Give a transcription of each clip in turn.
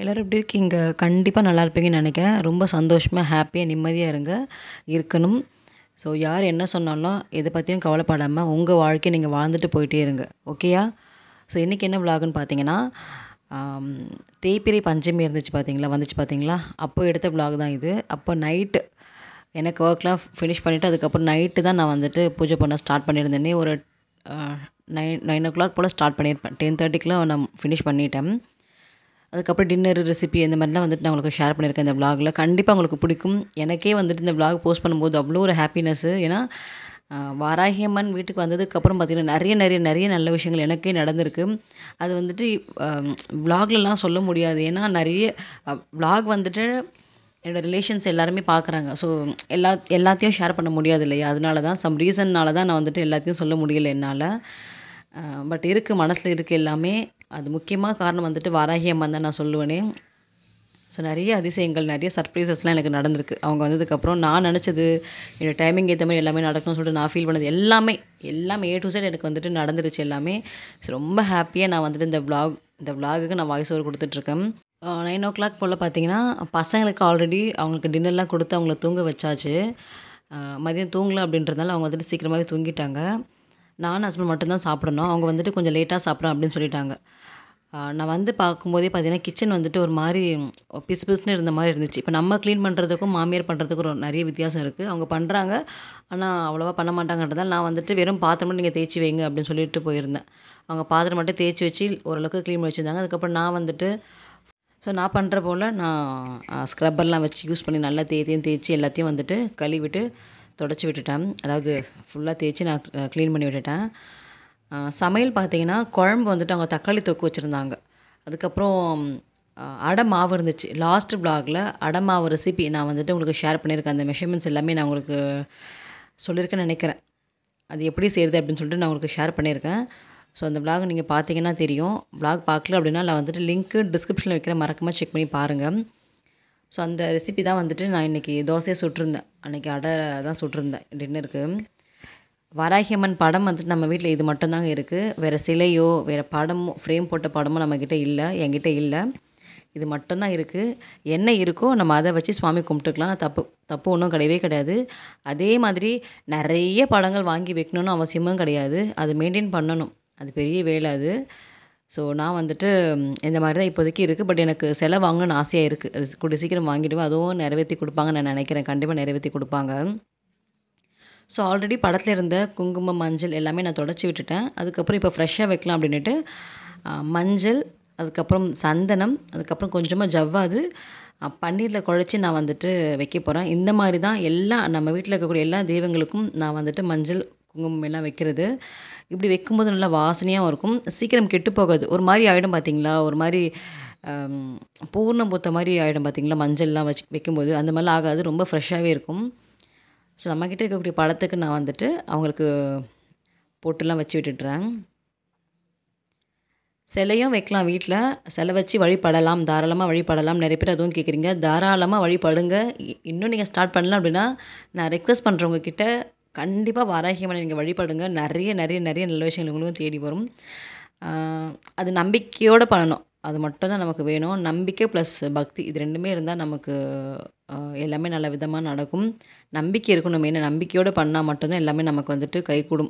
எல்லோரும் எப்படி இருக்கீங்க கண்டிப்பாக நல்லா இருப்பீங்கன்னு நினைக்கிறேன் ரொம்ப சந்தோஷமாக ஹாப்பியாக நிம்மதியாக இருங்க இருக்கணும் ஸோ யார் என்ன சொன்னாலும் எதை பற்றியும் கவலைப்படாமல் உங்கள் வாழ்க்கையை நீங்கள் வாழ்ந்துட்டு போயிட்டே இருங்க ஓகேயா ஸோ இன்றைக்கி என்ன விலாகுன்னு பார்த்தீங்கன்னா ஆம், தேய்பிறை பஞ்சமி இருந்துச்சு பார்த்தீங்களா வந்துச்சு பார்த்தீங்களா அப்போ எடுத்த விலாக் தான் இது அப்போ நைட்டு எனக்கு ஒர்க்லாம் ஃபினிஷ் பண்ணிவிட்டு அதுக்கப்புறம் நைட்டு தான் நான் வந்துட்டு பூஜை பண்ண ஸ்டார்ட் பண்ணியிருந்தேனே ஒரு நைன் நைன் ஓ கிளாக் போல் ஸ்டார்ட் பண்ணியிருப்பேன் டென் தேர்ட்டிக்கெலாம் நான் ஃபினிஷ் பண்ணிட்டேன் அதுக்கப்புறம் டின்னர் ரெசிபி இந்த மாதிரிலாம் வந்துட்டு நான் உங்களுக்கு ஷேர் பண்ணியிருக்கேன் இந்த vlogல கண்டிப்பாக உங்களுக்கு பிடிக்கும் எனக்கே வந்துட்டு இந்த vlog போஸ்ட் பண்ணும்போது அவ்வளோ ஒரு ஹாப்பினஸ்ஸு ஏன்னா ஆஹ், வாராகி அம்மன் வீட்டுக்கு வந்ததுக்கப்புறம் பார்த்திங்கன்னா நிறைய நிறைய நிறைய நல்ல விஷயங்கள் எனக்கே நடந்திருக்கு அது வந்துட்டு விலாக்லலாம் சொல்ல முடியாது ஏன்னா நிறைய vlog வந்துட்டு என்னோடய ரிலேஷன்ஸ் எல்லாருமே பார்க்குறாங்க ஸோ எல்லா எல்லாத்தையும் ஷேர் பண்ண முடியாது இல்லையா அதனால தான் சம் ரீசன்னால தான் நான் வந்துட்டு எல்லாத்தையும் சொல்ல முடியல என்னால் பட் இருக்குது மனசில் இருக்குது எல்லாமே அது முக்கியமாக காரணம் வந்துட்டு வாராகி அம்மன் தான் நான் சொல்லுவேனே ஸோ நிறைய அதிசயங்கள் நிறைய சர்ப்ரைசஸ்லாம் எனக்கு நடந்திருக்கு அவங்க வந்ததுக்கப்புறம் நான் நினச்சது என்னோடய டைமிங் ஏற்ற மாதிரி எல்லாமே நடக்கணும்னு சொல்லிட்டு நான் ஃபீல் பண்ணது எல்லாமே எல்லாமே ஏ டு சைட் எனக்கு வந்துட்டு நடந்துருச்சு எல்லாமே ஸோ ரொம்ப ஹாப்பியாக நான் வந்துட்டு இந்த vlog இந்த vlogக்கு நான் வாய்ஸ் ஓவர் கொடுத்துட்ருக்கேன் நைன் ஓ கிளாக் போல் பார்த்தீங்கன்னா பசங்களுக்கு ஆல்ரெடி அவங்களுக்கு டின்னர்லாம் கொடுத்து அவங்கள தூங்க வச்சாச்சு அஹ் மதியம் தூங்கல அப்படின்றதுனால அவங்க வந்துட்டு சீக்கிரமாகவே தூங்கிட்டாங்க நானும் ஹஸ்பண்ட் மட்டும்தான் சாப்பிடணும் அவங்க வந்துட்டு கொஞ்சம் லேட்டாக சாப்பிட்றேன் அப்படின்னு சொல்லிட்டாங்க ஆஹ் நான் வந்து பார்க்கும்போதே பார்த்தீங்கன்னா கிச்சன் வந்துட்டு ஒரு மாதிரி பிசு பிசுன்னு இருந்த மாதிரி இருந்துச்சு இப்போ நம்ம க்ளீன் பண்ணுறதுக்கும் மாமியார் பண்ணுறதுக்கும் ஒரு நிறைய வித்தியாசம் இருக்குது அவங்க பண்ணுறாங்க ஆனால் அவ்வளோவா பண்ண மாட்டாங்கன்றதால நான் வந்துட்டு வெறும் பாத்திரம் மட்டும் நீங்கள் தேய்ச்சி வைங்க அப்படின்னு சொல்லிட்டு போயிருந்தேன் அவங்க பாத்திரம் மட்டும் தேய்ச்சி வச்சு ஓரளவுக்கு க்ளீன் பண்ணி வச்சுருந்தாங்க அதுக்கப்புறம் நான் வந்துட்டு ஸோ நான் பண்ணுற போல் நான் ஸ்க்ரப்பர்லாம் வச்சு யூஸ் பண்ணி நல்லா தேய்த்தையும் தேய்ச்சி எல்லாத்தையும் வந்துட்டு கழுவிட்டு தொடச்சி விட்டுட்டேன் அதாவது ஃபுல்லாக தேய்ச்சி நான் க்ளீன் பண்ணி விட்டுட்டேன் ஆஹ் சமையல் பார்த்தீங்கன்னா குழம்பு வந்துட்டு அவங்க தக்காளி தொக்கு வச்சுருந்தாங்க அதுக்கப்புறம் ஆஹ் அடை மாவு இருந்துச்சு லாஸ்ட் பிளாகில் அடை மாவு ரெசிபி நான் வந்துட்டு உங்களுக்கு ஷேர் பண்ணியிருக்கேன் அந்த மெஷர்மெண்ட்ஸ் எல்லாமே நான் உங்களுக்கு சொல்லியிருக்கேன்னு நினைக்கிறேன் அது எப்படி செய்கிறது அப்படின்னு சொல்லிட்டு நான் உங்களுக்கு ஷேர் பண்ணியிருக்கேன் ஸோ அந்த vlog நீங்கள் பார்த்தீங்கன்னா தெரியும் vlog பார்க்கல அப்படின்னா நான் வந்துட்டு லிங்க்கு டிஸ்கிரிப்ஷனில் வைக்கிறேன் மறக்காமல் செக் பண்ணி பாருங்கள் ஸோ அந்த ரெசிபி தான் வந்துட்டு நான் இன்றைக்கி தோசையை சுட்டிருந்தேன் அன்றைக்கி அடை தான் சுட்டிருந்தேன் டின்னருக்கு வராகி அம்மன் படம் வந்துட்டு நம்ம வீட்டில் இது மட்டும்தாங்க இருக்குது வேறு சிலையோ வேறு படமோ ஃப்ரேம் போட்ட படமோ நம்மக்கிட்ட இல்லை என்கிட்ட இல்லை இது மட்டும்தான் இருக்குது என்ன இருக்கோ நம்ம அதை வச்சு சுவாமி கும்பிட்டுக்கலாம் தப்பு தப்பு ஒன்றும் கிடையவே கிடையாது அதே மாதிரி நிறைய படங்கள் வாங்கி வைக்கணும்னு அவசியமும் கிடையாது அது மெயின்டைன் பண்ணணும் அது பெரிய வேலை அது ஸோ நான் வந்துட்டு ம், இந்த மாதிரி தான் இப்போதைக்கு இருக்குது பட் எனக்கு சிலை வாங்கணும்னு ஆசையாக இருக்குது அது கூடிய சீக்கிரம் வாங்கிடுவேன் அதுவும் நிறைவேற்றி கொடுப்பாங்கன்னு நான் நினைக்கிறேன் கண்டிப்பாக நிறைவேற்றி கொடுப்பாங்க ஸோ ஆல்ரெடி படத்தில் இருந்த குங்குமம் மஞ்சள் எல்லாமே நான் தொடச்சி விட்டுட்டேன் அதுக்கப்புறம் இப்போ ஃப்ரெஷ்ஷாக வைக்கலாம் அப்படின்ட்டு ஆ, மஞ்சள் அதுக்கப்புறம் சந்தனம் அதுக்கப்புறம் கொஞ்சமாக ஜவ்வாது ஆ, பன்னீரில் குழச்சி நான் வந்துட்டு வைக்க போகிறேன் இந்த மாதிரி தான் எல்லா நம்ம வீட்டில் இருக்கக்கூடிய எல்லா தெய்வங்களுக்கும் நான் வந்துட்டு மஞ்சள் குங்குமம் எல்லாம் வைக்கிறது இப்படி வைக்கும்போது நல்லா வாசனையாகவும் இருக்கும் சீக்கிரம் கெட்டு போகாது ஒரு மாதிரி ஆகிடும் பார்த்தீங்களா ஒரு மாதிரி ஆம், பூர்ணம் பூத்த மாதிரி ஆகிடும் பார்த்தீங்களா மஞ்சள்லாம் வச்சு வைக்கும்போது அந்த மாதிரிலாம் ஆகாது ரொம்ப ஃப்ரெஷ்ஷாகவே இருக்கும் ஸோ நம்மக்கிட்ட இருக்கக்கூடிய படத்துக்கு நான் வந்துட்டு அவங்களுக்கு போட்டுலாம் வச்சு விட்டுடுறேன் சிலையும் வைக்கலாம் வீட்டில் சிலை வச்சு வழிபடலாம் தாராளமாக வழிபடலாம் நிறைய பேர் அதுவும் கேட்குறீங்க தாராளமாக வழிபடுங்க இ- இன்னும் நீங்கள் ஸ்டார்ட் பண்ணலாம் அப்படின்னா நான் ரெக்வஸ்ட் பண்ணுறவங்க கிட்ட கண்டிப்பாக வாராகியம்மனை நீங்கள் வழிபடுங்க நிறைய நிறைய நிறைய நல்ல விஷயங்கள் உங்களுக்கும் தேடி வரும் ஆஹ் அது நம்பிக்கையோடு பண்ணணும் அது மட்டும் தான் நமக்கு வேணும் நம்பிக்கை ப்ளஸ் பக்தி இது ரெண்டுமே இருந்தால் நமக்கு ஆஹ் எல்லாமே நல்ல விதமாக நடக்கும் நம்பிக்கை இருக்கணும் மெயினாக நம்பிக்கையோடு பண்ணால் மட்டும்தான் எல்லாமே நமக்கு வந்துட்டு கைகூடும்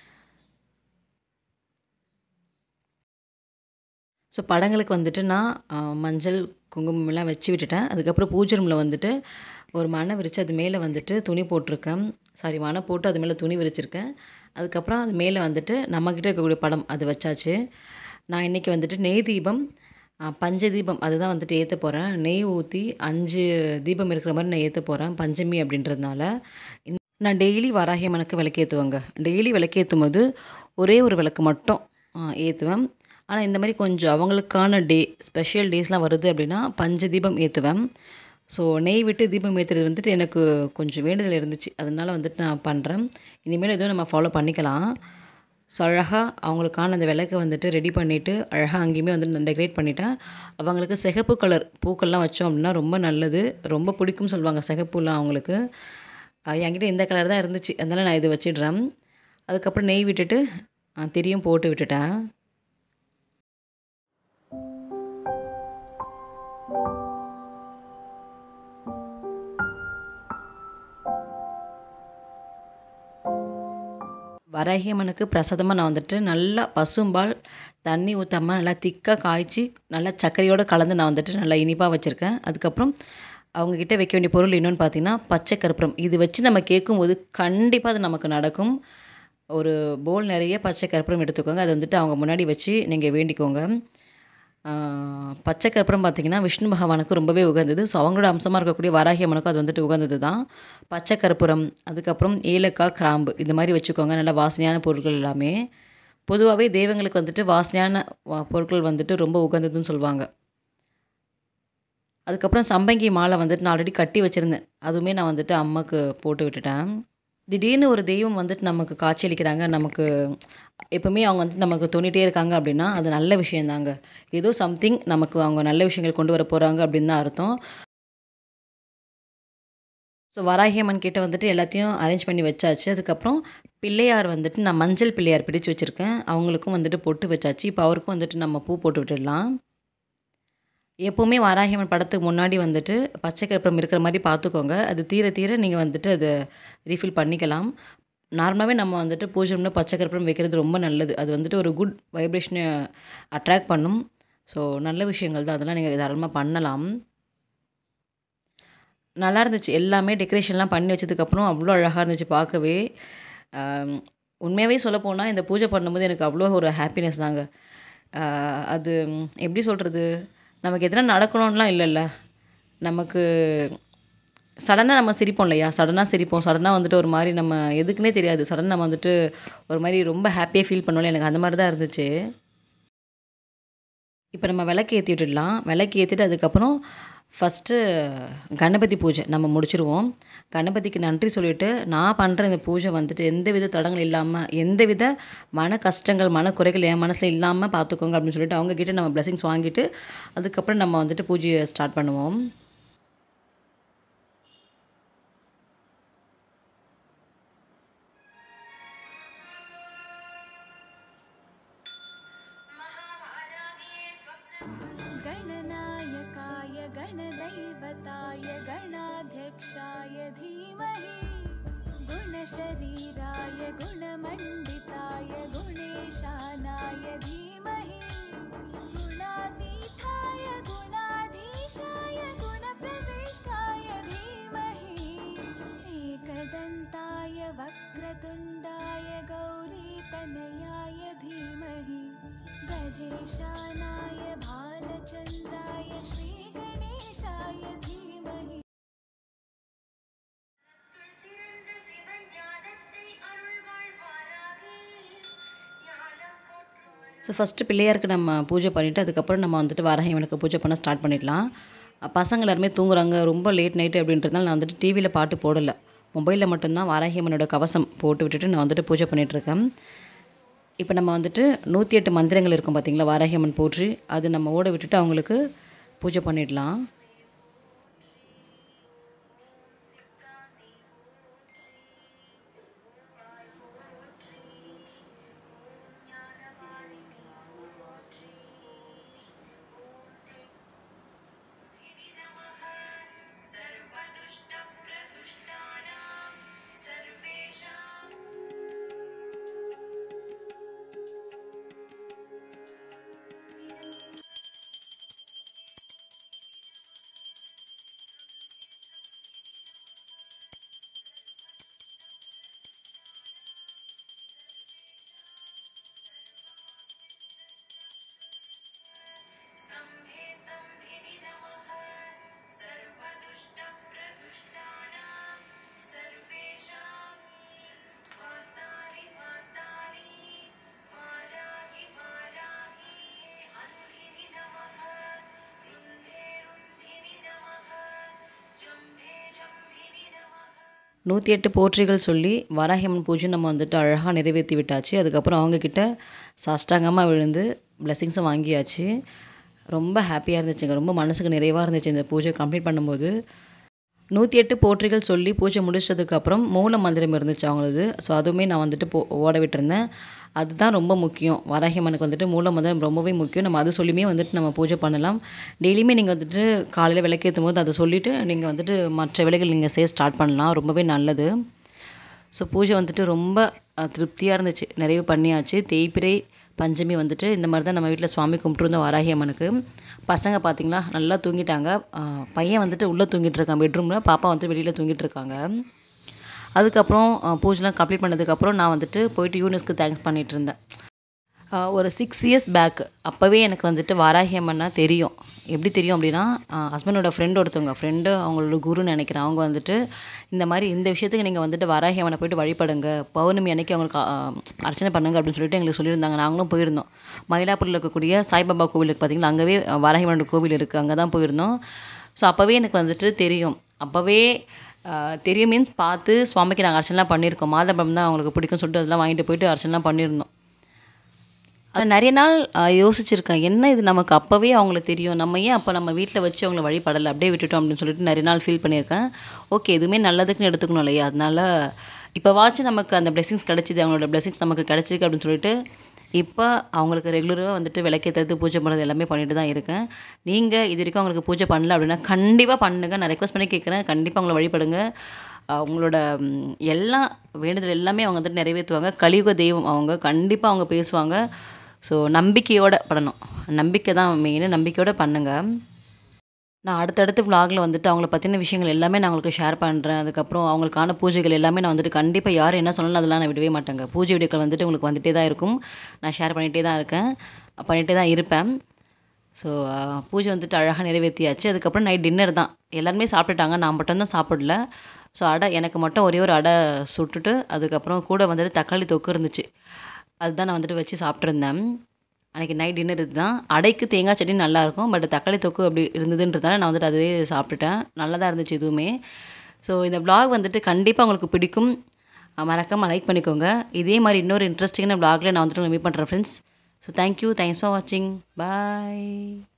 ஸோ படங்களுக்கு வந்துட்டு நான் ஆ, மஞ்சள் குங்குமம் எல்லாம் வச்சு விட்டுட்டேன் அதுக்கப்புறம் பூஜை ரூமில் வந்துட்டு ஒரு மனை விரித்து அது மேலே வந்துட்டு துணி போட்டிருக்கேன் சாரி மனை போட்டு அது மேலே துணி விரிச்சிருக்கேன் அதுக்கப்புறம் அது மேலே வந்துட்டு நம்மக்கிட்ட இருக்கக்கூடிய படம் அது வச்சாச்சு நான் இன்றைக்கி வந்துட்டு நெய் தீபம் ஆ, பஞ்ச தீபம் அதுதான் வந்துட்டு ஏற்ற போகிறேன் நெய் ஊற்றி அஞ்சு தீபம் இருக்கிற மாதிரி நான் ஏற்ற போகிறேன் பஞ்சமி அப்படின்றதுனால இந்த- நான் டெய்லி வராகியம்மனுக்கு விளக்கேற்றுவேங்க டெய்லி விளக்கேற்றும் போது ஒரே ஒரு விளக்கு மட்டும் ஏற்றுவேன் ஆனால் இந்த மாதிரி கொஞ்சம் அவங்களுக்கான டே ஸ்பெஷல் டேஸ்லாம் வருது அப்படின்னா பஞ்ச தீபம் ஏற்றுவேன் ஸோ நெய் விட்டு தீபம் ஏற்றுறது வந்துட்டு எனக்கு கொஞ்சம் வேண்டுதல் இருந்துச்சு அதனால வந்துட்டு நான் பண்ணுறேன் இனிமேல் எதுவும் நம்ம ஃபாலோ பண்ணிக்கலாம் ஸோ அழகாக அவங்களுக்கான அந்த விளக்கை வந்துட்டு ரெடி பண்ணிவிட்டு அழகாக அங்கேயுமே வந்து நான் டெக்கரேட் பண்ணிட்டேன் அவங்களுக்கு சிகப்பு கலர் பூக்கள்லாம் வச்சோம் அப்படின்னா ரொம்ப நல்லது ரொம்ப பிடிக்கும்னு சொல்லுவாங்க சிகப்புலாம் அவங்களுக்கு அஹ் என்கிட்ட இந்த கலர் தான் இருந்துச்சு அதனால் நான் இது வச்சிடுறேன் அதுக்கப்புறம் நெய் விட்டுட்டு அஹ் திரியும் போட்டு விட்டுட்டேன் வராகி அம்மனுக்கு பிரசாதமாக நான் வந்துட்டு நல்லா பசும்பால் தண்ணி ஊற்றாமல் நல்லா திக்காக காய்ச்சி நல்லா சர்க்கரையோடு கலந்து நான் வந்துட்டு நல்லா இனிப்பாக வச்சுருக்கேன் அதுக்கப்புறம் அவங்கக்கிட்ட வைக்க வேண்டிய பொருள் இன்னொன்று பார்த்தீங்கன்னா பச்சை கற்பூரம் இது வச்சு நம்ம கேட்கும்போது கண்டிப்பாக அது நமக்கு நடக்கும் ஒரு போல் நிறைய பச்சை கற்பூரம் எடுத்துக்கோங்க அதை வந்துட்டு அவங்க முன்னாடி வச்சு நீங்கள் வேண்டிக்கோங்க ஆஹ், பச்சை கற்பூரம் பார்த்தீங்கன்னா விஷ்ணு பகவானுக்கு ரொம்பவே உகந்தது ஸோ அவங்களோட அம்சமாக இருக்கக்கூடிய வராகி அம்மனுக்கும் அது வந்துட்டு உகந்தது தான் பச்சை கற்பூரம் அதுக்கப்புறம் ஏலக்காய் கிராம்பு இந்த மாதிரி வச்சுக்கோங்க நல்லா வாசனையான பொருட்கள் எல்லாமே பொதுவாகவே தெய்வங்களுக்கு வந்துட்டு வாசனையான வா- பொருட்கள் வந்துட்டு ரொம்ப உகந்ததுன்னு சொல்லுவாங்க அதுக்கப்புறம் சம்பங்கி மாலை வந்துட்டு நான் ஆல்ரெடி கட்டி வச்சுருந்தேன் அதுவுமே நான் வந்துட்டு அம்மாவுக்கு போட்டு விட்டுட்டேன் திடீர்னு ஒரு தெய்வம் வந்துட்டு நமக்கு காட்சியளிக்கிறாங்க நமக்கு எப்பவுமே அவங்க வந்துட்டு நமக்கு தோணிட்டே இருக்காங்க அப்படின்னா அது நல்ல விஷயந்தாங்க ஏதோ சம்திங் நமக்கு அவங்க நல்ல விஷயங்கள் கொண்டு வர போகிறாங்க அப்படின்னு தான் அர்த்தம் ஸோ வராகி அம்மன் கிட்ட வந்துட்டு எல்லாத்தையும் அரேஞ்ச் பண்ணி வச்சாச்சு அதுக்கப்புறம் பிள்ளையார் வந்துட்டு நான் மஞ்சள் பிள்ளையார் பிடிச்சு வச்சுருக்கேன் அவங்களுக்கும் வந்துட்டு பொட்டு வச்சாச்சு இப்போ அவருக்கும் வந்துட்டு நம்ம பூ போட்டு விட்டுடலாம் எப்போவுமே வராகி அம்மன் படத்துக்கு முன்னாடி வந்துட்டு பச்சை கற்பூரம் இருக்கிற மாதிரி பார்த்துக்கோங்க அது தீர தீர நீங்கள் வந்துட்டு அதை ரீஃபில் பண்ணிக்கலாம் நார்மலாகவே நம்ம வந்துட்டு பூஜை ரூமில் பச்சை கற்பூரம் வைக்கிறது ரொம்ப நல்லது அது வந்துட்டு ஒரு குட் வைப்ரேஷனை அட்ராக்ட் பண்ணும் ஸோ நல்ல விஷயங்கள் தான் அதெல்லாம் நீங்கள் தாராளமாக பண்ணலாம் நல்லா இருந்துச்சு எல்லாமே டெக்கரேஷன்லாம் பண்ணி வச்சதுக்கப்புறம் அவ்வளோ அழகாக இருந்துச்சு பார்க்கவே ஆம், உண்மையாகவே சொல்லப்போனால் இந்த பூஜை பண்ணும்போது எனக்கு அவ்வளோ ஒரு ஹாப்பினஸ் தாங்க ஆஹ், அது ம், எப்படி சொல்கிறது நமக்கு எதனா நடக்கணும்லாம் இல்லைல்ல நமக்கு சடனாக நம்ம சிரிப்போம் இல்லையா சடனாக சிரிப்போம் சடனாக வந்துட்டு ஒரு மாதிரி நம்ம எதுக்குன்னே தெரியாது சடன் நம்ம வந்துட்டு ஒரு மாதிரி ரொம்ப ஹாப்பியாக ஃபீல் பண்ணுவோம்ல எனக்கு அந்த மாதிரி தான் இருந்துச்சு இப்போ நம்ம விளக்கு ஏற்றி விட்டுடலாம் விளக்கு ஏற்றிட்டு அதுக்கப்புறம் ஃபஸ்ட்டு கணபதி பூஜை நம்ம முடிச்சிருவோம் கணபதிக்கு நன்றி சொல்லிட்டு நான் பண்ணுற இந்த பூஜை வந்துட்டு எந்த வித தடங்கள் இல்லாமல் எந்த வித மன கஷ்டங்கள் மன குறைகள் என் மனசில் இல்லாமல் பார்த்துக்கோங்க அப்படின்னு சொல்லிட்டு அவங்க கிட்ட நம்ம பிளெஸிங்ஸ் வாங்கிட்டு அதுக்கப்புறம் நம்ம வந்துட்டு பூஜையை ஸ்டார்ட் பண்ணுவோம் गणनायकाय गणदैवताय गणाध्यक्षाय धीमहि गुणशरीराय गुणमण्डिताय गुणेशानाय धीमहि गुणातीताय गुणाधीशाय गुणप्रविष्टाय धीमहि एकदन्ताय वक्रतुण्डाय गौरीतनयाय धीमहि गजेशानाय भालचन्द्राय श्रीगणेशाय धीमहि சிறந்த சிவன் ஞானத்தை அருள்வாழ்வாராகி ஞானம் போற்றுவோர் ஸோ ஃபஸ்ட்டு பிள்ளையாருக்கு நம்ம பூஜை பண்ணிவிட்டு அதுக்கப்புறம் நம்ம வந்துட்டு வாராகிவனுக்கு பூஜை பண்ண ஸ்டார்ட் பண்ணிடலாம் அஹ் பசங்க எல்லாருமே தூங்குறாங்க ரொம்ப லேட் நைட்டு அப்படின்றதுனால நான் வந்துட்டு டிவியில் பாட்டு போடலை மொபைலில் மட்டும்தான் வாராகியம்மனோட கவசம் போட்டு விட்டுட்டு நான் வந்துட்டு பூஜை பண்ணிகிட்ருக்கேன் இப்போ நம்ம வந்துட்டு நூற்றி எட்டு மந்திரங்கள் இருக்கும் பார்த்தீங்களா வாராகியம்மன் போற்றி அது நம்ம ஓட விட்டுட்டு அவங்களுக்கு பூஜை பண்ணிடலாம் सर्वदुष्टप्रदुष्टानां सर्वेषां स्तम्भे स्तम्भिनि नमः सर्वदुष्टप्रदुष्टानां सर्वेषां वार्तानि वार्तानि वाराहि वाराहि अन्धिनि नमः रुन्धे रुन्धिनि नमः जम्भे जम्भिनि नमः நூற்றி எட்டு போற்றிகள் சொல்லி வராகியம்மன் பூஜை நம்ம வந்துட்டு அழகாக நிறைவேற்றி விட்டாச்சு அதுக்கப்புறம் அவங்கக்கிட்ட சாஷ்டாங்கமாக விழுந்து பிளெஸிங்ஸும் வாங்கியாச்சு ரொம்ப ஹாப்பியாக இருந்துச்சுங்க ரொம்ப மனசுக்கு நிறைவாக இருந்துச்சு இந்த பூஜை கம்ப்ளீட் பண்ணும்போது நூற்றி எட்டு போற்றிகள் சொல்லி பூஜை முடிச்சதுக்கப்புறம் மூல மந்திரம் இருந்துச்சு அவங்களது ஸோ அதுவுமே நான் வந்துட்டு போ ஓட விட்டுருந்தேன் அதுதான் ரொம்ப முக்கியம் வராகியம்மனுக்கு வந்துட்டு மூல மந்திரம் ரொம்பவே முக்கியம் நம்ம அது சொல்லியுமே வந்துட்டு நம்ம பூஜை பண்ணலாம் டெய்லியுமே நீங்கள் வந்துட்டு காலையில் விளக்கேற்றும் போது அதை சொல்லிவிட்டு நீங்கள் வந்துட்டு மற்ற வேலைகள் நீங்கள் செய்ய ஸ்டார்ட் பண்ணலாம் ரொம்பவே நல்லது ஸோ பூஜை வந்துட்டு ரொம்ப திருப்தியாக இருந்துச்சு நிறைவு பண்ணியாச்சு தேய்பிரை பஞ்சமி வந்துட்டு இந்த மாதிரி தான் நம்ம வீட்டில் சுவாமி கும்பிட்டுருந்தோம் வாராகி அம்மனுக்கு பசங்க பார்த்திங்களா நல்லா தூங்கிட்டாங்க அஹ் பையன் வந்துட்டு உள்ளே தூங்கிட்டு இருக்கான் பெட்ரூமில் பாப்பா வந்து வெளியில் தூங்கிட்டு இருக்காங்க அதுக்கப்புறம் அஹ், பூஜைலாம் கம்ப்ளீட் பண்ணதுக்கப்புறம் நான் வந்துட்டு போயிட்டு யூனிஸ்க்கு தேங்க்ஸ் பண்ணிட்டு இருந்தேன் அஹ், ஒரு சிக்ஸ் இயர்ஸ் பேக் அப்போவே எனக்கு வந்துட்டு வாராகி அம்மன்னா தெரியும் எப்படி தெரியும் அப்படின்னா ஹஸ்பண்டோட ஃப்ரெண்ட் ஒருத்தவங்க ஃப்ரெண்டு அவங்களோட குருன்னு நினைக்கிறேன் அவங்க வந்துட்டு இந்த மாதிரி இந்த விஷயத்துக்கு நீங்கள் வந்துட்டு வாராகி அம்மனை போயிட்டு வழிபடுங்க பௌர்ணமி அன்னைக்கு அவங்களுக்கு அஹ், அர்ச்சனை பண்ணுங்க அப்படின்னு சொல்லிட்டு எங்களுக்கு சொல்லியிருந்தாங்க நாங்களும் போயிருந்தோம் மயிலாப்பூரில் இருக்கக்கூடிய சாய்பாபா கோவிலுக்கு பார்த்தீங்களா அங்கேவே அஹ், வாராகி அம்மனோட கோவில் இருக்குது அங்கே தான் போயிருந்தோம் ஸோ அப்போவே எனக்கு வந்துட்டு தெரியும் அப்போவே ஆஹ் தெரியும் மீன்ஸ் பார்த்து சுவாமிக்கு நாங்கள் அர்ச்சனைலாம் பண்ணியிருக்கோம் மாதம்பரம் தான் அவங்களுக்கு பிடிக்கும் சொல்லிட்டு அதெல்லாம் வாங்கிட்டு போயிட்டு அர்ச்சனைலாம் பண்ணியிருந்தோம் அது நிறைய நாள் ஆஹ் யோசிச்சிருக்கேன் என்ன இது நமக்கு அப்போவே அவங்களுக்கு தெரியும் நம்ம ஏன் அப்போ நம்ம வீட்டில் வச்சு அவங்கள வழிபடலை அப்படியே விட்டுட்டோம் அப்படின்னு சொல்லிட்டு நிறைய நாள் ஃபீல் பண்ணியிருக்கேன் ஓகே எதுவுமே நல்லதுக்குன்னு எடுத்துக்கணும் இல்லையா அதனால இப்போ வாச்சு நமக்கு அந்த பிளெஸிங்ஸ் கிடச்சிது அவங்களோட பிளெஸிங்ஸ் நமக்கு கிடச்சிருக்கு அப்படின்னு சொல்லிட்டு இப்போ அவங்களுக்கு ரெகுலராக வந்துட்டு விளக்கேற்றது பூஜை பண்ணுறது எல்லாமே பண்ணிட்டு தான் இருக்கேன் நீங்கள் இது வரைக்கும் அவங்களுக்கு பூஜை பண்ணல அப்படின்னா கண்டிப்பாக பண்ணுங்க நான் ரெக்வஸ்ட் பண்ணி கேட்குறேன் கண்டிப்பாக அவங்கள வழிபடுங்க அவங்களோட ம், எல்லா வேண்டுதல் எல்லாமே அவங்க வந்துட்டு நிறைவேற்றுவாங்க கலியுக தெய்வம் அவங்க கண்டிப்பாக அவங்க பேசுவாங்க ஸோ நம்பிக்கையோட பண்ணணும் நம்பிக்கை தான் மெயின் நம்பிக்கையோட பண்ணுங்கள் நான் அடுத்தடுத்து vlogல வந்துட்டு அவங்கள பற்றின விஷயங்கள் எல்லாமே நான் உங்களுக்கு ஷேர் பண்ணுறேன் அதுக்கப்புறம் அவங்களுக்கான பூஜைகள் எல்லாமே நான் வந்துட்டு கண்டிப்பாக யார் என்ன சொன்னாலும் அதெல்லாம் நான் விடவே மாட்டேங்க பூஜை வீடியோக்கள் வந்துட்டு உங்களுக்கு வந்துட்டே தான் இருக்கும் நான் ஷேர் பண்ணிகிட்டே தான் இருக்கேன் பண்ணிகிட்டே தான் இருப்பேன் ஸோ பூஜை வந்துட்டு அழகாக நிறைவேற்றியாச்சு அதுக்கப்புறம் நைட் டின்னர் தான் எல்லாருமே சாப்பிட்டுட்டாங்க நான் மட்டும்தான் சாப்பிடல ஸோ அடை எனக்கு மட்டும் ஒரே ஒரு அடை சுட்டுட்டு அதுக்கப்புறம் கூட வந்துட்டு தக்காளி தொக்கு இருந்துச்சு அதுதான் நான் வந்துட்டு வச்சு சாப்பிட்ருந்தேன் அன்றைக்கி நைட் டின்னர் இதுதான் அடைக்கு தேங்காய் சட்னி நல்லாயிருக்கும் பட் தக்காளி தொக்கு அப்படி இருந்ததுன்றதால நான் வந்துட்டு அதுவே சாப்பிட்டுட்டேன் நல்லா தான் இருந்துச்சு இதுவுமே ஸோ இந்த vlog வந்துட்டு கண்டிப்பாக உங்களுக்கு பிடிக்கும் மறக்காமல் லைக் பண்ணிக்கோங்க இதே மாதிரி இன்னொரு இன்ட்ரெஸ்டிங்கான vlogல நான் வந்துட்டு மீட் பண்ணுறேன் friends so thank you thanks for வாட்சிங் பாய்